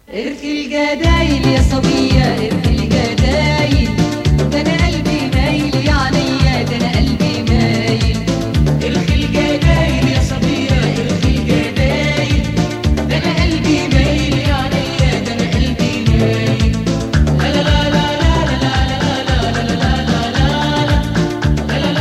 ارخي الجدايل يا صبية ارخي الجدايل ده انا قلبي مايل يا عينيا ده انا قلبي مايل ارخي الجدايل يا صبية ارخي الجدايل ده انا قلبي مايل يا عينيا ده انا قلبي مايل لا لا لا لا لا لا لا لا لا لا لا لا لا لا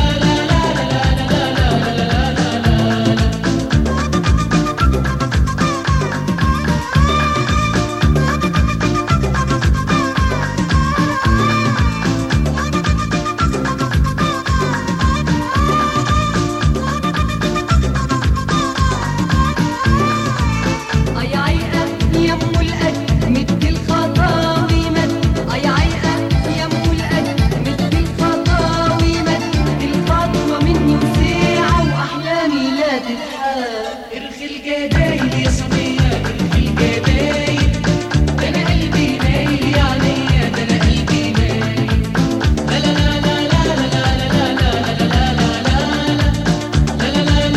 أي عيقة يا أم القد مد الخطاوي مد أي عيقة يا أم القد مد الخطاوي مد الخطوة مني وساعة وأحلامي لا تتحقق ارخي الجدايل يا صبية ارخي الجدايل ده أنا قلبي مايل يا عينيا ده أنا قلبي مايل لا لا لا لا لا لا لا لا لا لا لا لا لا لا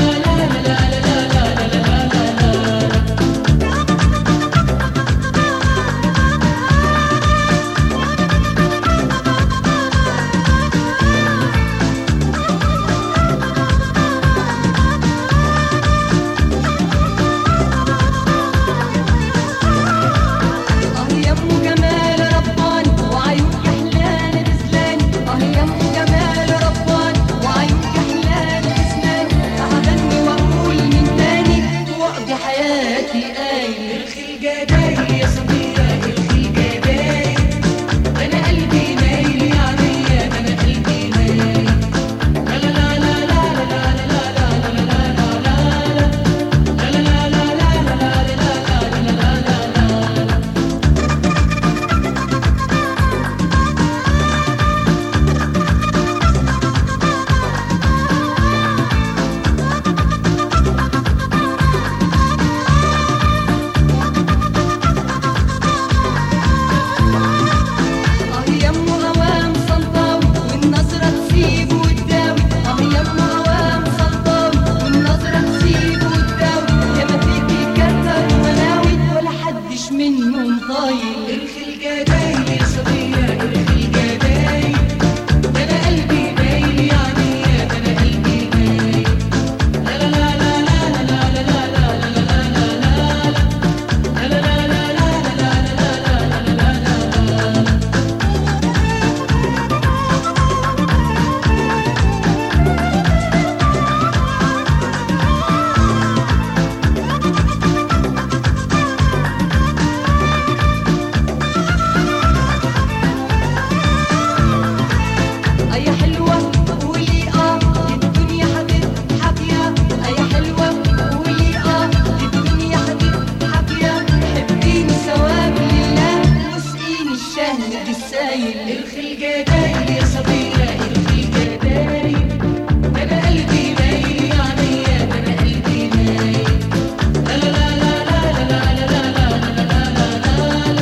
اه يا ام جمال رباني وعيون كحلان بسلاني اه يا ام جمال رباني وعيون كحلان بسلاني هغني واقول من تاني واقضي حياتي قايل ارخي الجدايل يا صبية ارخي الجدايل ده انا قلبي مايل يا عينيا ده انا قلبي مايل لا لا لا لا لا لا لا لا لا لا لا لا لا لا لا لا لا لا لا اه يا ام هوام سلطاوي والنظرة تسيبه وتداوي اه يا ام هوام سلطاوي والنظرة تسيبه وتداوي يا ما فيكي كتر ومناوي ولا حدش منهم طايل ارخي الجدايل يا صبية ارخي الجدايل ده انا قلبي مايل يا عينيا ده انا قلبي مايل لا لا لا لا لا لا لا لا لا لا لا لا لا لا لا أي حلوة قولي آه الدنيا هتضحك يا أي حلوة قولي آه الدنيا هتضحك يا حبيني ثواب لله واسقيني الشهد بالسايل ارخي الجدايل يا صبية ارخي الجدايل ده أنا قلبي مايل يا عينيا ده أنا قلبي مايل لا لا لا لا لا لا لا لا لا لا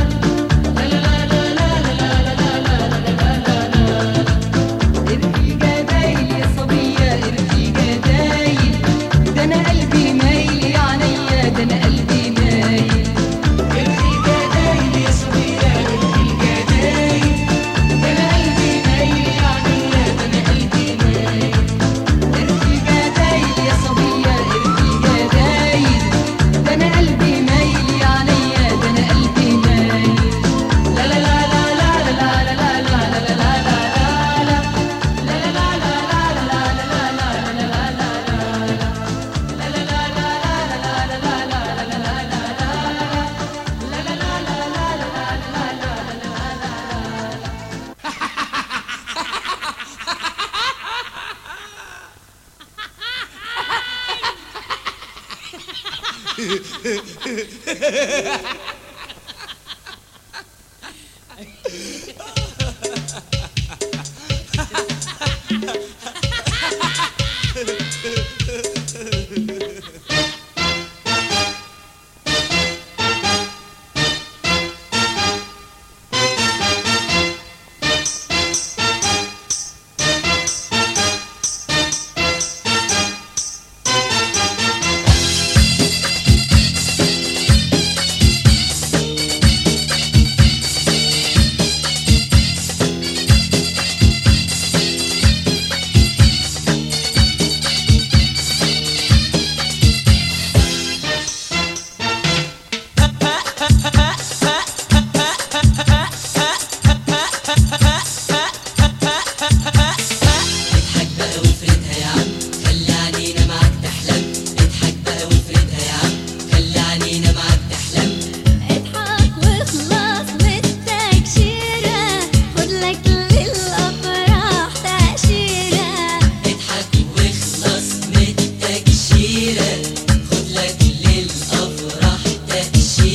ارخي الجدايل يا صبية ارخي الجدايل ده أنا قلبي مايل يا عينيا ده أنا قلبي مايل ارخي الجدايل يا صبية ارخي الجدايل ده أنا قلبي مايل يا عينيا ده أنا قلبي مايل ارخي الجدايل يا صبية ارخي الجدايل ده أنا قلبي مايل يا عينيا ده أنا قلبي مايل لا لا لا لا لا لا لا لا لا لا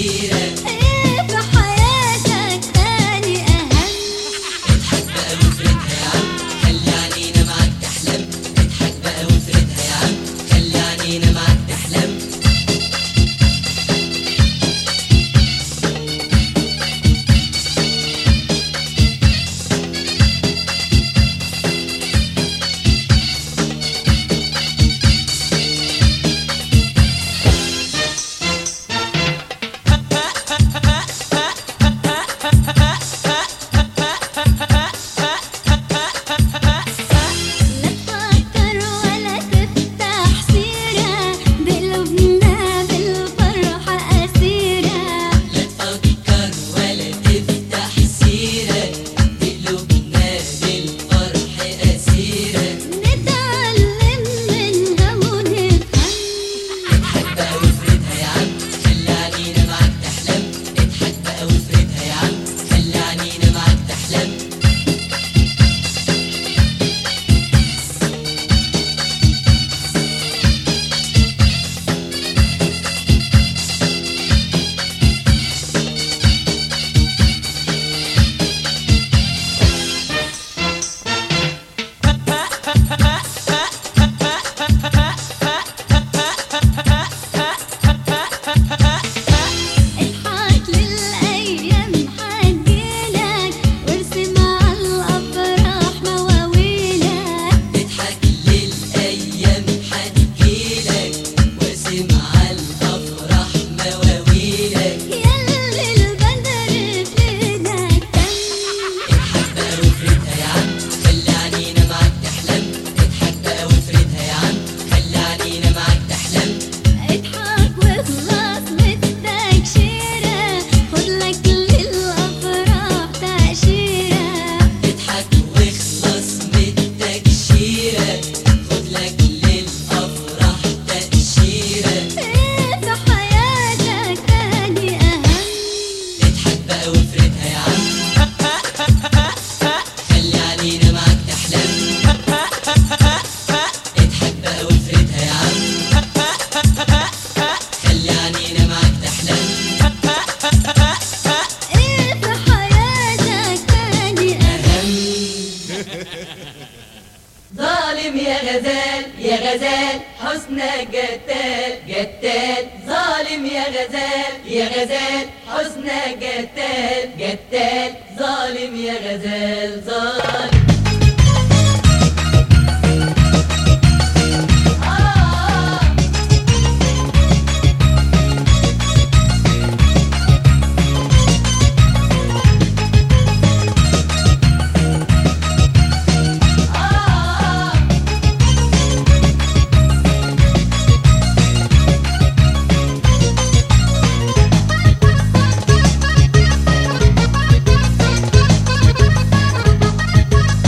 تأثيرة ايه في حياتك تاني اهم اضحك بقى وافردها يا عم خلي عينينا معاك تحلم اضحك بقى وافردها يا عم خلي عينينا معاك تحلم لا تفكر ولا تفتح سيرة بقلوبنا بالفرحة أسيرة لا تفكر ولا تفتح سيرة بقلوبنا بالفرح أسيرة نتعلم منها ونفهم اضحك بقى وافردها يا عم خلي عينينا معاك تحلم اضحك بقى وافردها يا عم خلي عينينا معاك تحلم اضحك للأيام حتجيلك وارسم على الأفراح مواويلك اضحك للأيام هتجيلك وارسم على الأفراح مواويلك ياللي البدر في ايدك تم اضحك بقى وافردها يا عم خلي عينينا معاك تحلم اضحك بقى وافردها يا عم خلي عينينا معاك تحلم اضحك واخلص بالتكشيرة خدلك للأفراح تأشيرة اضحك واخلص من التكشيرة خدلك للأفراح تأشيرة ايه في حياتك تاني أهم اضحك بقى وافردها يا عم خلي عينينا معاك تحلم اضحك بقى وافردها يا عم خلي عينينا معاك تحلم ايه في حياتك تاني أهم ظالم يا غزال يا غزال حسنك جتال جتال ظالم يا غزال يا غزال حسنك جتال جتال ظالم يا غزال ظالم آه آه اضحك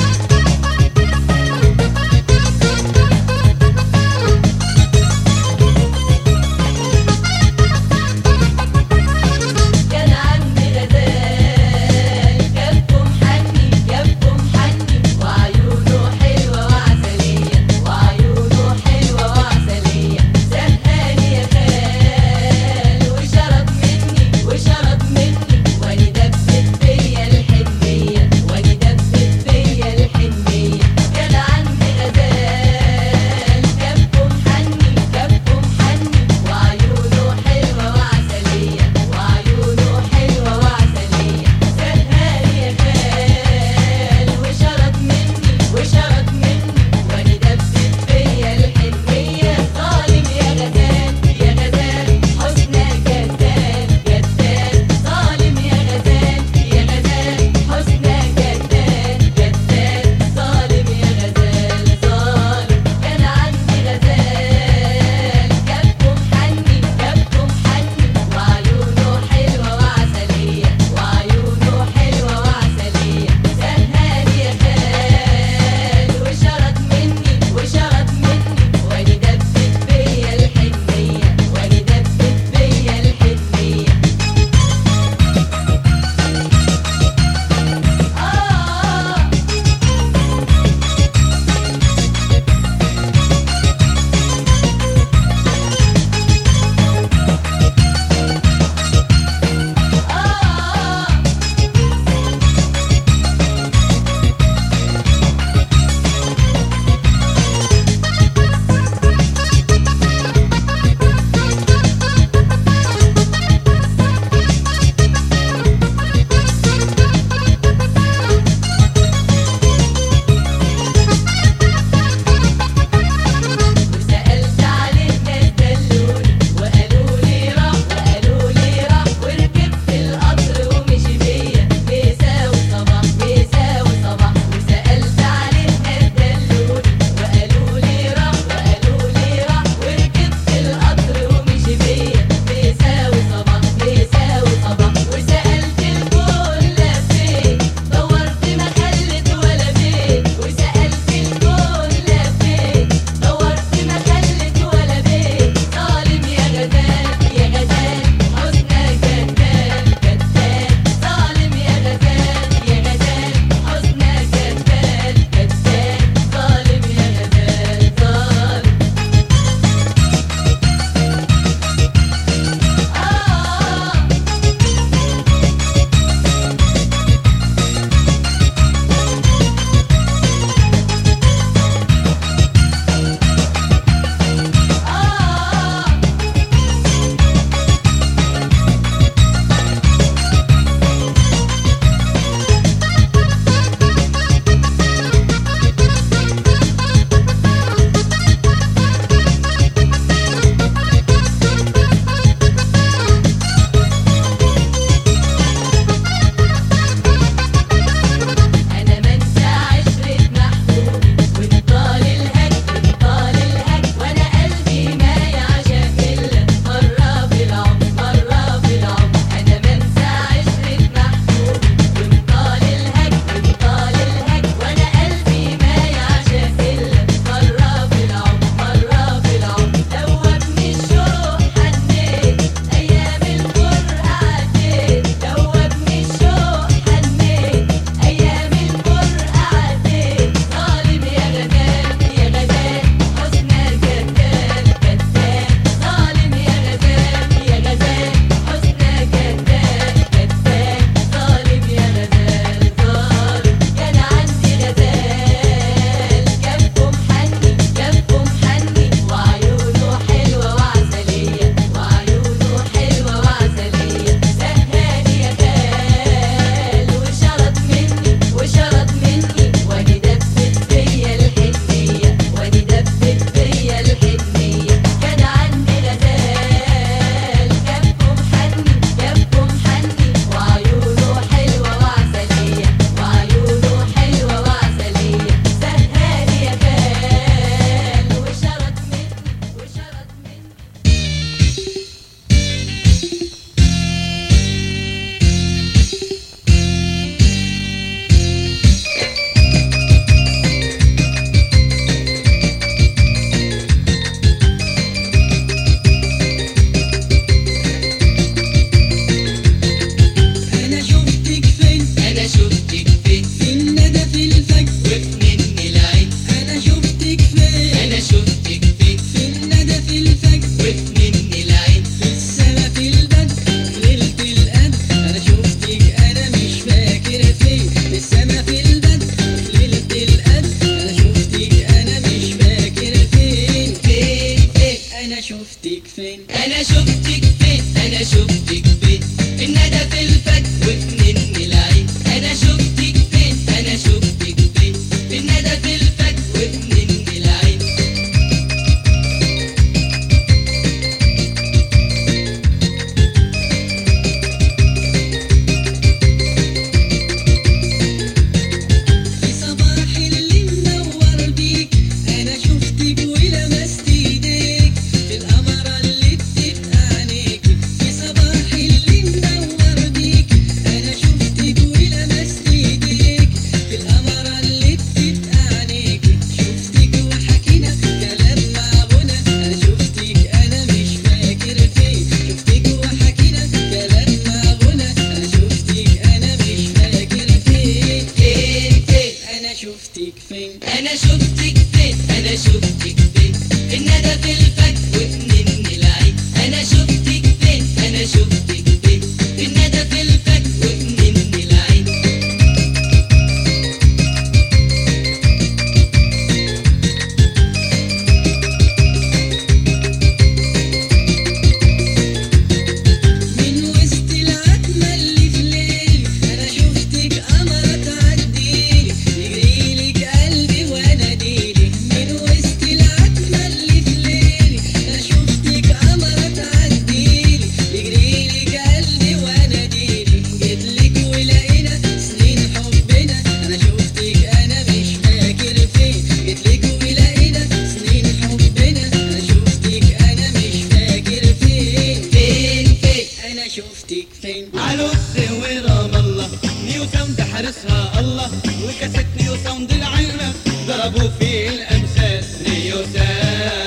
دقيقتين عروس ورام الله نيو ساوند حارسها الله وكاسيت نيو ساوند العلمة ضربوا في الأمثال نيو ساوند